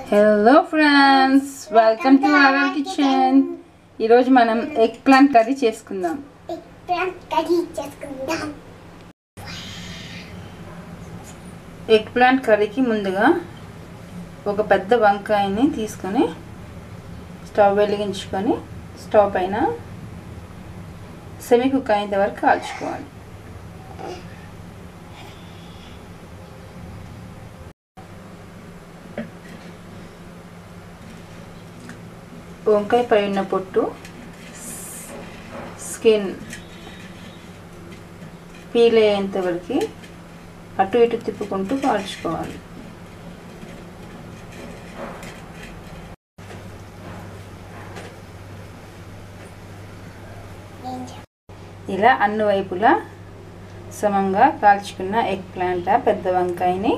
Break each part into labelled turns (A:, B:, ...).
A: Hello friends welcome to our kitchen ఈరోజు మనం eggplant curry చేసుకుందాం
B: ప్లాంట్ కర్రీ చేసుకుందాం
A: ఎగ్ ప్లాంట్ కర్రీకి ముందుగా ఒక పెద్ద వంకాయని తీసుకొని స్టవ్ వెలిగించుకొని స్టవ్ పైన సెమీ కుక్ అయ్యేంత వరకు కాల్చుకోవాలి వంకాయ పై ఉన్న పొట్టు స్కిన్ పీల్ అయ్యేంత వరకు అటు ఇటు తిప్పుకుంటూ కాల్చుకోవాలి
B: నేను చెప్-
A: ఇలా అన్ని వైపులా సమంగా కాల్చుకున్న ఎగ్ ప్లాంట్ పెద్ద వంకాయని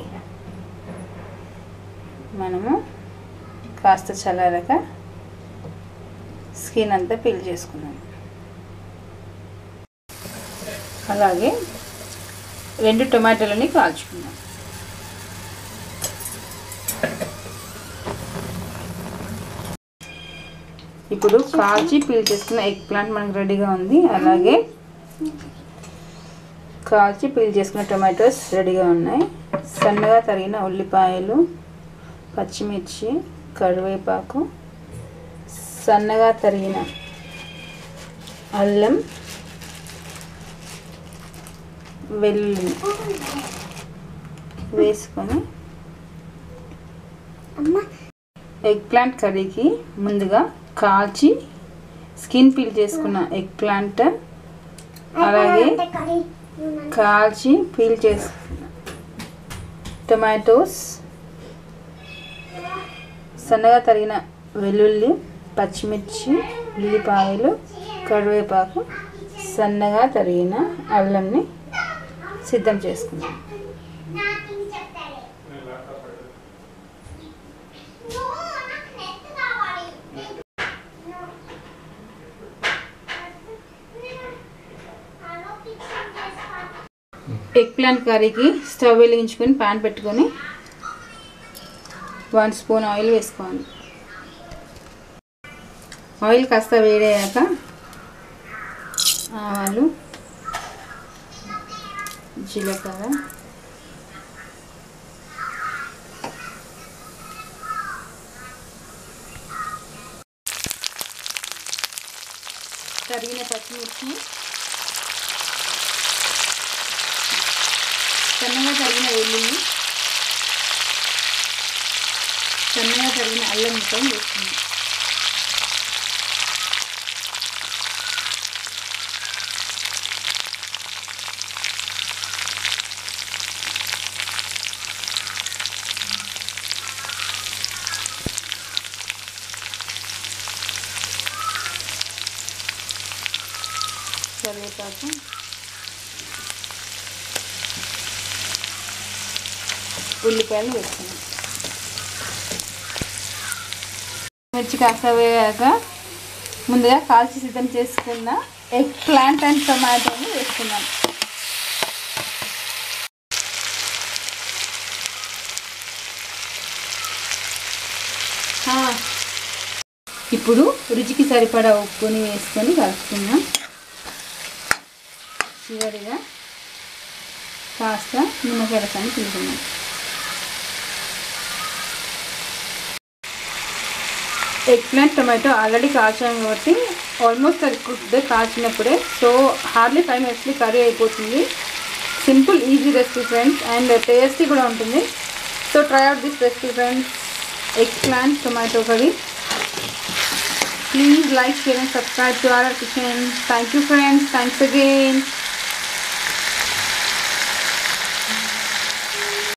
A: మనము కాస్త చల్లారక స్కిన్ అంతా పీల్ చేసుకున్నాం అలాగే రెండు టొమాటోలని కాల్చుకున్నాం ఇప్పుడు కాల్చి పీల్ చేసుకున్న ఎగ్ ప్లాంట్ మనకు రెడీగా ఉంది అలాగే కాల్చి పీల్ చేసుకున్న టొమాటోస్ రెడీగా ఉన్నాయి సన్నగా తరిగిన ఉల్లిపాయలు పచ్చిమిర్చి కరివేపాకు సన్నగా తరిగిన అల్లం వెల్లుల్లి వేసుకొని
B: అమ్మ
A: ఎగ్ ప్లాంట్ కర్రీకి ముందుగా కాల్చి స్కిన్ పీల్ చేసుకున్న ఎగ్ ప్లాంట్ అలాగే
B: అంటే కర్రీ నూనె.
A: కాల్చి పీల్ చేసుకున్న టొమాటోస్ సన్నగా తరిగిన వెల్లుల్లి పచ్చిమిర్చి ఉల్లిపాయలు కరివేపాకు సన్నగా తరిగిన అల్లంని సిద్ధం చేసుకున్నాం
B: నాకేం చెప్తారే? నువ్వు నాకు నెట్ కావాలి. హలో కిచెన్ చేస్తా.
A: ఎగ్ ప్లాంట్ కర్రీకి స్టవ్ వెలిగించుకొని పాన్ పెట్టుకొని వన్ స్పూన్ ఆయిల్ వేసుకోవాలి ఆయిల్ కాస్త వేడయ్యాక ఆవాలు జీలకర్ర తరిగిన పచ్చిమిర్చి సన్నగా తరిగిన వెల్లుల్లి సన్నగా తరిగిన అల్లం ముక్కలు వేసుకున్నాం కరివేపాకు ఉల్లిపాయలు వేసుకున్నాం మిర్చి కాస్త వేయాక ముందుగా కాల్చి సిద్ధం చేసుకున్న ఎగ్ ప్లాంట్ అండ్ టొమాటోని వేసుకున్నాం ఆ, ఇప్పుడు రుచికి సరిపడా ఉప్పుని వేసుకొని కలుపుకుందాం చివరిగా కాస్త నిమ్మకాయ రసాన్ని పిండుకుందాం ఎగ్ ప్లాంట్ టొమాటో ఆల్రెడీ కాల్చాం కాబట్టి ఆల్మోస్ట్ అది కుక్డ్ కాల్చినప్పుడే సో హార్డ్లీ ఫైవ్ మినిట్స్లో కర్రీ అయిపోతుంది simple easy recipe friends and tasty కూడా ఉంటుంది so try out this recipe friends eggplant tomato curry please like share and subscribe to our kitchen thank you friends thanks again